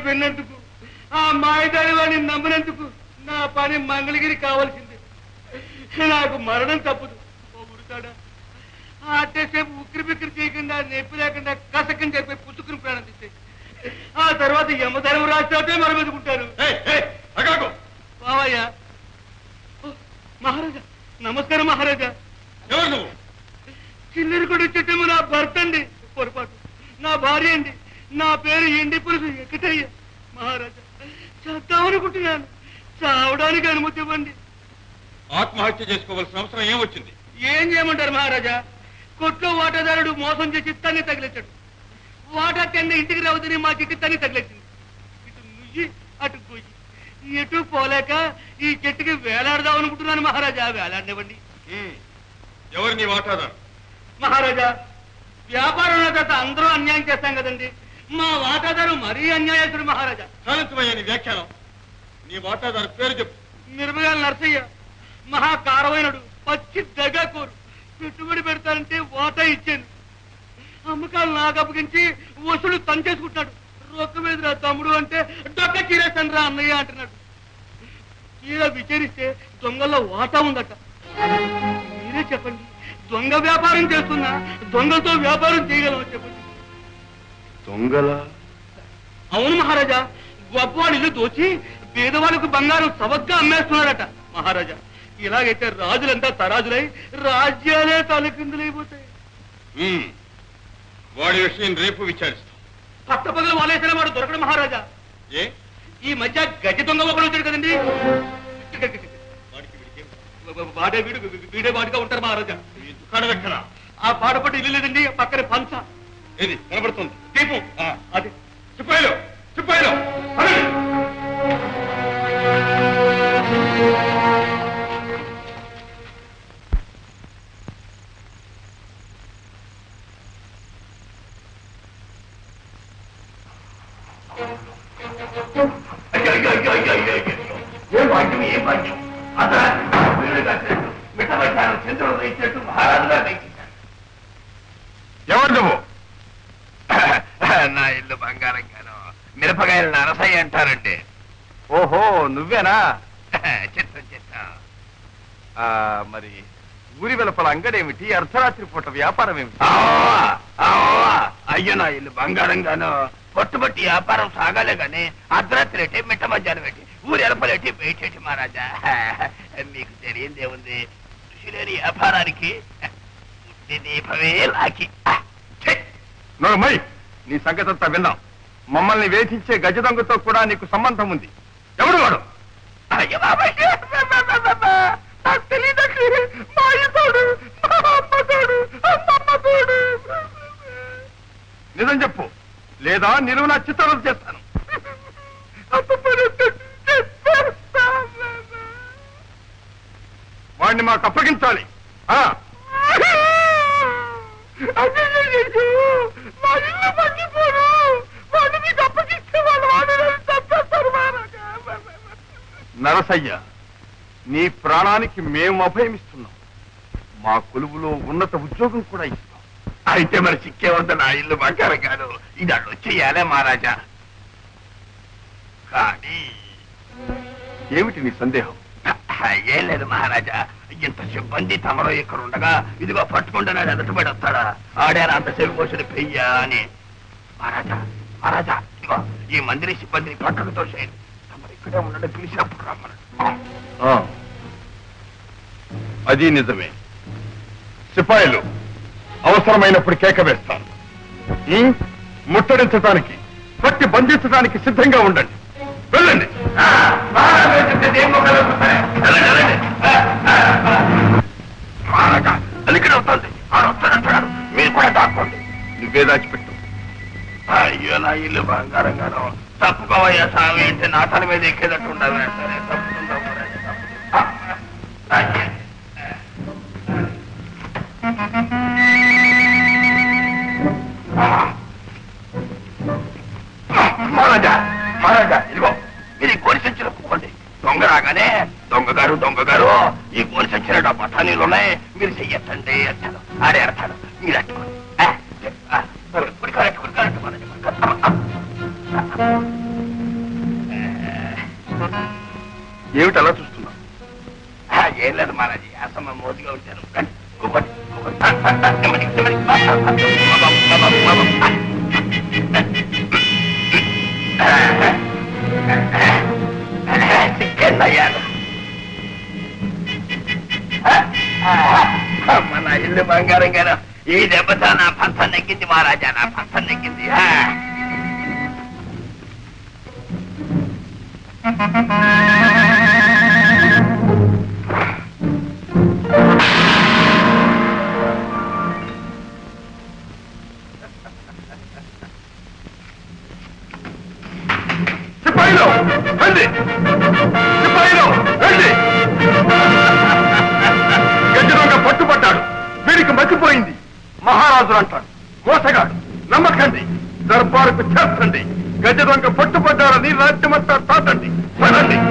విన్నందుకు ఆ మాయదారి వాడిని నమ్మినందుకు నా పని మంగళగిరి కావాల్సింది నాకు మరణం తప్పదు ఓ ఉరుతాడా అట్టేసేపు ఉక్కిరి బిక్కిరి చేయకుండా నొప్పి లేకుండా కసకని చెప్పి పుచ్చుకుని ప్రాణం తీస్తే ఆ తర్వాత యమధర్మ రాష్ట్రాలతో మరమెదుకుంటారు బావయ్య ఓ, మహారాజా నమస్కారం మహారాజా ఎవరు నువ్వు చిల్లరి కూడా చెట్టము నా భర్త అండి పొరపాటు నా భార్య అండి నా పేరు ఎండి పురుషు ఎక్కటయ్య మహారాజా చేద్దామనుకుంటున్నాను చావడానికి అనుమతి ఇవ్వండి ఆత్మహత్య చేసుకోవాల్సిన అవసరం ఏం వచ్చింది ఏం చేయమంటారు మహారాజా కొట్లో వాటాదారుడు మోసం చేసి తన్ని తగిలించాడు వాటా కింద ఇంటికి రావద్దని మా చెట్టు తన్ని తగిలించింది ఇటు నుయ్యి అటు గొయ్యి ఎటు పోలేక ఈ చెట్టుకి వేలాడదాం అనుకుంటున్నాను మహారాజా వేలాడనివ్వండి ఉమ్. ఎవరు నీ వాటాదారు మహారాజా వ్యాపారం తర్వాత అందరూ అన్యాయం చేస్తాం కదండి మా వాటాదారు మరీ అన్యాయస్తుడు మహారాజా చాలించమయ్యా నీ వ్యాఖ్యానం నీ వాటాదారు పేరు చెప్పు నిర్మగాల నరసయ్య మహాకారమైనడు పచ్చి దగాకోరు పెట్టుబడి పెడతానంటే వాటా ఇచ్చాను అమ్మకాలు నాకు అప్పగించి వసూలు తంచేసుకుంటున్నాడు రొక్క మీద రా తమ్ముడు అంటే డొక్క చీరేస్తాను రా అన్నయ్య అంటున్నాడు తీరా విచారిస్తే దొంగల్లో వాటా ఉందట మీరే చెప్పండి దొంగ వ్యాపారం చేస్తున్నా దొంగలతో వ్యాపారం చేయగలమా చెప్పండి దొంగల అవును మహారాజా గొప్పవాడు ఇల్లు దోచి పేదవాళ్ళకు బంగారం సవగ్గా అమ్మేస్తున్నాడట మహారాజా ఇలాగైతే రాజులంతా తరాజులై రాజ్యాలే తలకిందులైపోతాయి ఉమ్. వాడి విషయం రేపు విచారిస్తాం పట్టపగలు వాలేసిన వాడు దొరకడు మహారాజా ఏ ఈ మధ్య గజ దొంగ ఒకడు వచ్చాడు కదండి వాడికి వీడికి వాడే వీడు వీడే వాడిగా ఉంటారు మహారాజా ఈ దుకాణం ఎక్కడ ఆ పాడపట్టు ఇల్లు లేదండి పక్కన పంచ ఏది కనబడుతుంది దీపం ఆ. అది సిపాయిలు సిపాయిలు పదండి. ఏ భాగ్యం ఏ భాగ్యం అసలు వీడు కట్టినట్టు మిట్టబట్టాను చంద్రుడు ఇచ్చినట్టు మహారాజుగా దయచేశాడు ఎవరు నువ్వు నా ఇల్లు బంగారంగాను మిరపకాయలు నరసయ్య అంటారండి ఓహో నువ్వేనా చిత్తం చిత్తం మరి ఊరి వెలుపల అంగడేమిటి అర్ధరాత్రి పూట వ్యాపారం ఏమిటి అయ్యో నా ఇల్లు బంగారంగాను పట్టుబట్టి వ్యాపారం సాగాలే గాని అర్ధరాత్రి ఏంటి మిట్ట మధ్యాహ్నం ఏంటి ఊరి ఎలపలేటి బయటేటి మహారాజా మీకు తెలియందే ఉంది కృషి లేని వ్యాపారానికి ఉట్టి దీపమే లాకి నోమై నీ సంగతి అంతా విన్నాం మమ్మల్ని వేధించే గజ దొంగతో కూడా నీకు సంబంధం ఉంది ఎవడు వాడు అయ్యో బాబాయ్ నాకు తెలియదండి మా అయ్యతోడు మా అమ్మతోడు అమ్మమ్మతోడు నిజం చెప్పు లేదా నిలువు నా చిత్రం చేస్తాను వాడిని మాకు అప్పగించాలి ఆ మా ఇల్లు పట్టిపోరు వాడిని మీకు అప్పగిస్తే వాళ్ళు వాడిని చంపేస్తారు మహారాజా నరసయ్య నీ ప్రాణానికి మేము అభయమిస్తున్నాం మా కొలువులో ఉన్నత ఉద్యోగం కూడా ఇస్తాం అయితే మరి సిక్కే వద్ద నా ఇల్లు బంగారం కాదు ఇది అటు వచ్చేయాలే మహారాజా కానీ ఏమిటి నీ సందేహం ఏం లేదు మహారాజా ఇంత సిబ్బంది తమలో ఇక్కడ ఉండగా ఇదిగో పట్టుకుంటున్నాడు ఎదుటి పడి వస్తాడా ఆడారు అంత సేపు పోసిన పెయ్యా అని మహారాజా మహారాజా ఇదిగో ఈ మందిరి సిబ్బందిని పక్కకు తోసేయండి తమరు ఇక్కడే ఉండండి పిలిచినప్పుడు రమ్మను ఆ. అది నిజమే సిపాయిలు అవసరమైనప్పుడు కేక వేస్తాను ఉం? ముట్టడించడానికి పట్టి బంధించడానికి సిద్ధంగా ఉండండి వెళ్ళండి మహారాజా అలికిన వస్తుంది ఆడు వస్తానంటున్నాడు మీరు కూడా దాక్కోండి నువ్వే దాచిపెట్టు అయ్యో నా ఇల్లు బంగారం గాను తప్పుకోవయ్యా స్వామి అంటే నా తల మీద ఎక్కేటట్టు ఉండవే సరే తప్పుకుందాం మహారాజా, తప్పుకుందాం. అయ్యా. మహారాజా మహారాజా ఇదిగో మీరు ఈ గోరి సంచిలో కుక్కోండి దొంగ రాగానే దొంగ గారు దొంగ గారు ఈ గోరి సంచిన బఠానీలు ఉన్నాయి మీరు చెయ్యొచ్చండి అంటాడు ఆడే అడతాడు మీరు అట్టుకోండి ఆ, ఆ, కుడికాలు అట్టు, కుడికాలు అట్టు, మహారాజా, కుడికాలు. అమ్మ, అమ్మ. ఏమిటి అలా చూస్తున్నావు ఆ, ఏం లేదు మహారాజీ అసమ మోజుగా ఉంటారు రండి, కూకోండి, కూకోండి. ఆ, ఆ, ఆ, నెమ్మది, నెమ్మది. ఆ, ఆ, ఆ, బాబా, బాబా, బాబా. ఆ, ఆ, ఆ, చికెన్ అయ్యాను ఆ, ఆ, మన ఇల్లు బంగారం గారు ఈ దెబ్బతో నా పంత నెగ్గింది మహారాజా నా పంత నెగ్గింది ఆ. సిపాయిలు రండి సిపాయిలు రండి గజ్జి దొంగ పట్టుబడ్డాడు వీడికి మర్చిపోయింది మహారాజులు అంటాడు మోసగాడు నమ్మకండి దర్బారుకు చేర్చండి గజ దొంగ పట్టుబడ్డాడని రాజ్యమంతా తాతండి పదండి